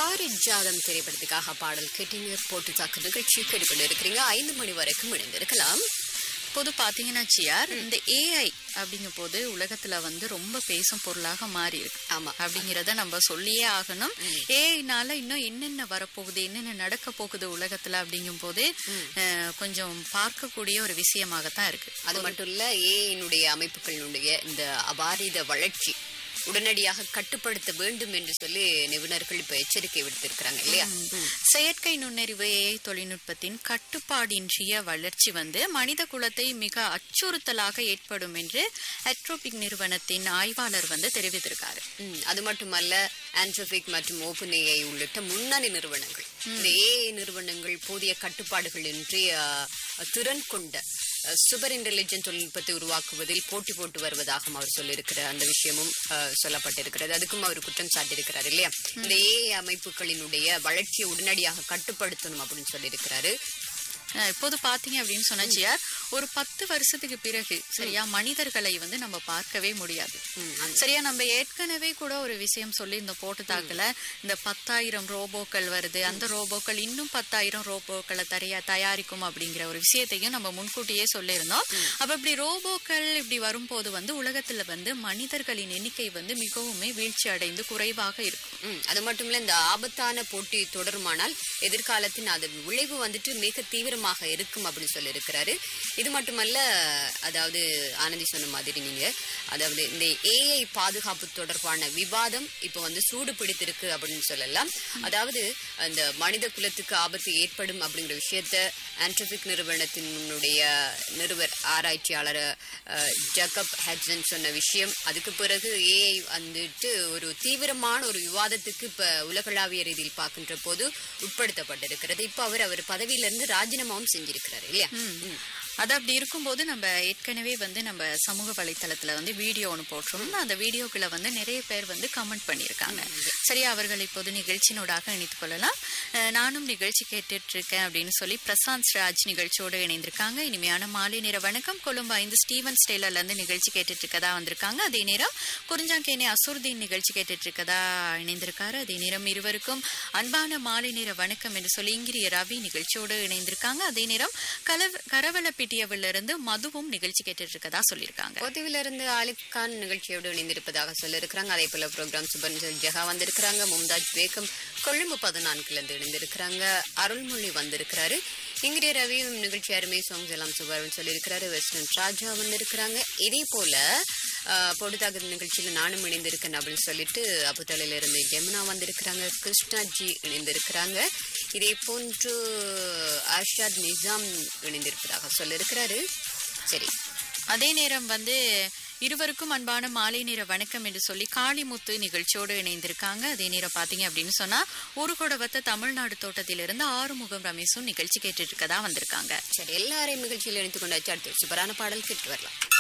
பாரிஜாதம் திரைப்படத்துக்காக பாடல் கேட்டீங்க போட்டு தாக்கு நிகழ்ச்சி கேட்டுக்கொண்டு இருக்கிறீங்க ஐந்து மணி வரைக்கும் இணைந்திருக்கலாம் பொது பாத்தீங்கன்னா சியார் இந்த ஏஐ அப்படிங்கும் போது உலகத்துல வந்து ரொம்ப பேசும் பொருளாக மாறி இருக்கு ஆமா அப்படிங்கறத நம்ம சொல்லியே ஆகணும் ஏஐனால இன்னும் என்னென்ன வரப்போகுது என்னென்ன நடக்க போகுது உலகத்துல அப்படிங்கும் போது அஹ், கொஞ்சம் பார்க்கக்கூடிய ஒரு விஷயமாகத்தான் இருக்கு அது மட்டும் இல்ல ஏனுடைய அமைப்புகளுடைய இந்த அபாரித வளர்ச்சி உடனடியாக கட்டுப்படுத்த வேண்டும் என்று சொல்லி நிபுணர்கள் இப்ப எச்சரிக்கை விடுத்திருக்கிறாங்க இல்லையா செயற்கை நுண்ணறிவு ஏஐ தொழில்நுட்பத்தின் கட்டுப்பாடின்றிய வளர்ச்சி வந்து மனித குலத்தை மிக அச்சுறுத்தலாக ஏற்படும் என்று அட்ரோபிக் நிறுவனத்தின் ஆய்வாளர் வந்து தெரிவித்திருக்காரு ம், அது மட்டுமல்ல ஆண்ட்ரோபிக் மற்றும் ஓபன் ஏஐ உள்ளிட்ட முன்னணி நிறுவனங்கள் இந்த ஏஐ நிறுவனங்கள் போதிய கட்டுப்பாடுகள் இன்றி அஹ், திறன் கொண்ட சூப்பர் இன்டெலிஜென்ட் தொழில்நுட்பத்தை உருவாக்குவதில் போட்டி போட்டு வருவதாகவும் அவர் சொல்லியிருக்கிற அந்த விஷயமும் அஹ், சொல்லப்பட்டிருக்கிறது அதுக்கும் அவர் குற்றம் சாட்டியிருக்கிறார் இல்லையா இந்த ஏஐ அமைப்புகளினுடைய வளர்ச்சியை உடனடியாக கட்டுப்படுத்தணும் அப்படின்னு சொல்லியிருக்கிறாரு அஹ் இப்போது பாத்தீங்க அப்படின்னு சொன்னா ஜியார் ஒரு பத்து வருஷத்துக்கு பிறகு சரியா மனிதர்களை வந்து நம்ம பார்க்கவே முடியாது ம், அந்த- சரியா நம்ம ஏற்கனவே கூட ஒரு விஷயம் சொல்லி இந்த போட்டு தாக்கல இந்த பத்தாயிரம் ரோபோக்கள் வருது அந்த ரோபோக்கள் இன்னும் பத்தாயிரம் ரோபோக்களை தரையா தயாரிக்கும் அப்படிங்கிற ஒரு விஷயத்தையும் நம்ம முன்கூட்டியே சொல்லியிருந்தோம் அப்ப இப்படி ரோபோக்கள் இப்படி வரும்போது வந்து உலகத்துல வந்து மனிதர்களின் எண்ணிக்கை வந்து மிகவுமே வீழ்ச்சி அடைந்து குறைவாக இருக்கும் ம், அது மட்டும் இல்ல இந்த ஆபத்தான போட்டி தொடருமானால் எதிர்காலத்தின் அது விளைவு வந்துட்டு மிக தீவிரமாக இருக்கும் அப்படின்னு சொல்லியிருக்கிறாரு இது மட்டுமல்ல அதாவது ஆனந்தி சொன்ன மாதிரி நீங்க அதாவது இந்த ஏஐ பாதுகாப்பு தொடர்பான விவாதம் இப்போ வந்து சூடு பிடித்திருக்கு அப்படின்னு சொல்லலாம் அதாவது அந்த மனித குலத்துக்கு ஆபத்து ஏற்படும் அப்படிங்கிற விஷயத்த ஆண்ட்ரோபிக் நிறுவனத்தினுடைய நிறுவர் ஆராய்ச்சியாளர் அஹ், ஜக்கப் ஹெட்சன் சொன்ன விஷயம் அதுக்கு பிறகு ஏஐ வந்துட்டு ஒரு தீவிரமான ஒரு விவாதத்துக்கு இப்ப உலகளாவிய ரீதியில் பார்க்கின்ற போது உட்படுத்தப்பட்டிருக்கிறது இப்ப அவர் அவர் பதவியிலிருந்து ராஜினாமாவும் செஞ்சிருக்கிறாரு இல்லையா ம். அது அப்படி இருக்கும்போது நம்ம ஏற்கனவே வந்து நம்ம சமூக வலைத்தளத்துல வந்து வீடியோ ஒன்று போட்டிருந்தோம் அந்த வீடியோக்குள்ள வந்து நிறைய பேர் வந்து கமெண்ட் பண்ணியிருக்காங்க சரி அவர்கள் இப்போது நிகழ்ச்சியினூடாக இணைத்துக் கொள்ளலாம் அஹ் நானும் நிகழ்ச்சி கேட்டுட்டு இருக்கேன் அப்படின்னு சொல்லி பிரசாந்த் ராஜ் நிகழ்ச்சியோடு இணைந்திருக்காங்க இனிமையான மாலை நேர வணக்கம் கொழும்பு ஐந்து ஸ்டீவன் ஸ்டேலர்ல இருந்து நிகழ்ச்சி கேட்டுட்டு இருக்கதா வந்திருக்காங்க அதே நேரம் குறிஞ்சாங்கேனி அசுர்தீன் நிகழ்ச்சி கேட்டுட்டு இருக்கதா இணைந்திருக்காரு அதே நேரம் இருவருக்கும் அன்பான மாலை நேர வணக்கம் என்று சொல்லி இங்கிரிய ரவி நிகழ்ச்சியோடு இணைந்திருக்காங்க அதே நேரம் கலவ கரவலப்பிட்டியவில இருந்து மதுவும் நிகழ்ச்சி கேட்டுட்டு இருக்கதா சொல்லியிருக்காங்க பொதுவிலிருந்து ஆலிப் கான் நிகழ்ச்சியோடு இணைந்திருப்பதாக சொல்லியிருக்கிறாங்க அதே போல ப்ரோக்ராம் சுபன் ஜெகா வந்திருக்கிறாங்க மும்தாஜ் பேகம் கொழும்பு பதினான்குல இருந்து இணைந்திருக்கிறாங்க அருள்மொழி வந்திருக்கிறாரு இங்கிரிய ரவியும் நிகழ்ச்சி அருமை சாங்ஸ் எல்லாம் சுபர்னு சொல்லியிருக்கிறாரு வெஸ்டர்ன் ராஜா வந்திருக்கிறாங்க இதே போல ஆஹ், பொடுதாக நிகழ்ச்சியில நானும் இணைந்திருக்கேன் அப்படின்னு சொல்லிட்டு அபுதலையில இருந்து ஜெமுனா வந்திருக்கிறாங்க கிருஷ்ணாஜி இணைந்திருக்கிறாங்க இதே போன்று ஆஷாத் நிசாம் இணைந்திருப்பதாக சொல்லியிருக்கிறாரு சரி அதே நேரம் வந்து இருவருக்கும் அன்பான மாலை நேர வணக்கம் என்று சொல்லி காளிமுத்து நிகழ்ச்சியோடு இணைந்திருக்காங்க அதே நேரம் பாத்தீங்க அப்படின்னு சொன்னா ஒரு கொடவத்த தமிழ்நாடு தோட்டத்திலிருந்து ஆறுமுகம் ரமேஷும் நிகழ்ச்சி கேட்டுட்டு இருக்கதா வந்திருக்காங்க சரி எல்லாரையும் நிகழ்ச்சியில் இணைத்துக் கொண்டாச்சு அடுத்து ஒரு சூப்பரான பாடல் கேட்டு வரலாம்